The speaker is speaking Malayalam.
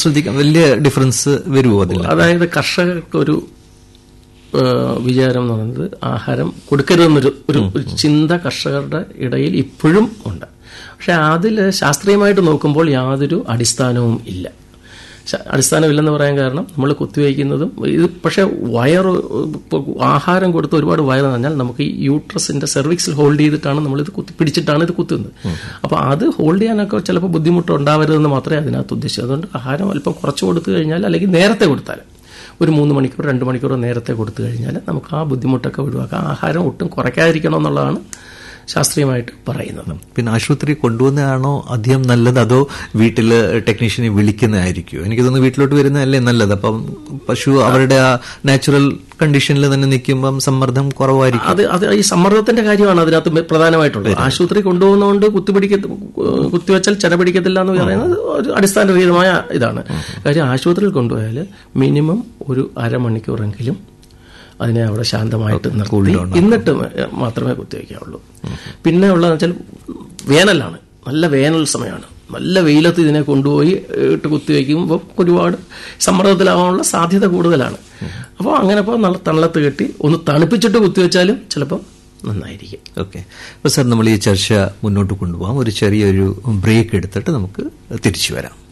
ശ്രദ്ധിക്കാം വലിയ ഡിഫറൻസ് വരുമോ അതിൽ അതായത് കർഷകർക്ക് ഒരു വിചാരം എന്ന് പറയുന്നത് ആഹാരം കൊടുക്കരുതെന്നൊരു ഒരു ഒരു ചിന്ത കർഷകരുടെ ഇടയിൽ ഇപ്പോഴും ഉണ്ട് പക്ഷെ അതിൽ ശാസ്ത്രീയമായിട്ട് നോക്കുമ്പോൾ യാതൊരു അടിസ്ഥാനവും ഇല്ല ശ- അടിസ്ഥാനമില്ലെന്ന് പറയാൻ കാരണം നമ്മൾ കുത്തിവയ്ക്കുന്നതും ഇത് പക്ഷേ വയർ ഇപ്പോൾ ആഹാരം കൊടുത്ത് ഒരുപാട് വയർ പറഞ്ഞാൽ നമുക്ക് ഈ യൂട്രസിന്റെ സെർവിക്സിൽ ഹോൾഡ് ചെയ്തിട്ടാണ് നമ്മൾ ഇത് കുത്തി പിടിച്ചിട്ടാണ് ഇത് കുത്തുന്നത് അപ്പോൾ അത് ഹോൾഡ് ചെയ്യാനൊക്കെ ചിലപ്പോൾ ബുദ്ധിമുട്ട് ഉണ്ടാവരുതെന്ന് മാത്രമേ അതിനകത്ത് ഉദ്ദേശിച്ചു അതുകൊണ്ട് ആഹാരം അല്പം കുറച്ച് കൊടുത്തു കഴിഞ്ഞാൽ അല്ലെങ്കിൽ നേരത്തെ കൊടുത്താൽ ഒരു മൂന്ന് മണിക്കൂർ രണ്ട് മണിക്കൂർ നേരത്തെ കൊടുത്തു കഴിഞ്ഞാൽ നമുക്ക് ആ ബുദ്ധിമുട്ടൊക്കെ ഒഴിവാക്കാം ആഹാരം ഒട്ടും കുറയ്ക്കാതിരിക്കണം എന്നുള്ളതാണ് ശാസ്ത്രീയമായിട്ട് പറയുന്നത് പിന്നെ ആശുപത്രി കൊണ്ടുവന്നതാണോ അധികം നല്ലത് അതോ വീട്ടില് ടെക്നീഷ്യനെ വിളിക്കുന്നതായിരിക്കുമോ എനിക്ക് തോന്നുന്നു വീട്ടിലോട്ട് വരുന്നതല്ലേ നല്ലത് അപ്പം പശു അവരുടെ ആ നാച്ചുറൽ കണ്ടീഷനിൽ തന്നെ നിൽക്കുമ്പം സമ്മർദ്ദം കുറവായിരിക്കും അത് അത് ഈ സമ്മർദ്ദത്തിന്റെ കാര്യമാണ് അതിനകത്ത് മെ- പ്രധാനമായിട്ടുള്ളത് ആശുപത്രി കൊണ്ടുപോകുന്നതുകൊണ്ട് കുത്തിപിടിക്ക കുത്തിവെച്ചാൽ ചെന പിടിക്കത്തില്ല എന്ന് പറയുന്നത് ഒരു അടിസ്ഥാനരഹിതമായ ഇതാണ് കാര്യം ആശുപത്രിയിൽ കൊണ്ടുപോയാൽ മിനിമം ഒരു അരമണിക്കൂറെങ്കിലും അതിനെ അവിടെ ശാന്തമായിട്ട് നിർത്തി എന്നിട്ട് മാത്രമേ കുത്തിവെക്കാവുള്ളൂ പിന്നെ ഉള്ളതെന്ന് വെച്ചാൽ വേനലാണ് നല്ല വേനൽ സമയമാണ് നല്ല വെയിലത്ത് ഇതിനെ കൊണ്ടുപോയി ഇട്ട് കുത്തിവെക്കുമ്പോൾ ഒരുപാട് സമ്മർദ്ദത്തിലാവാനുള്ള സാധ്യത കൂടുതലാണ് അപ്പോൾ അങ്ങനെ ഇപ്പോൾ നല്ല തണലത്ത് കെട്ടി ഒന്ന് തണുപ്പിച്ചിട്ട് കുത്തിവെച്ചാലും ചിലപ്പം നന്നായിരിക്കും ഓക്കെ അപ്പോൾ സാർ നമ്മൾ ഈ ചർച്ച മുന്നോട്ട് കൊണ്ടുപോകാം ഒരു ചെറിയൊരു ബ്രേക്ക് എടുത്തിട്ട് നമുക്ക് തിരിച്ചു വരാം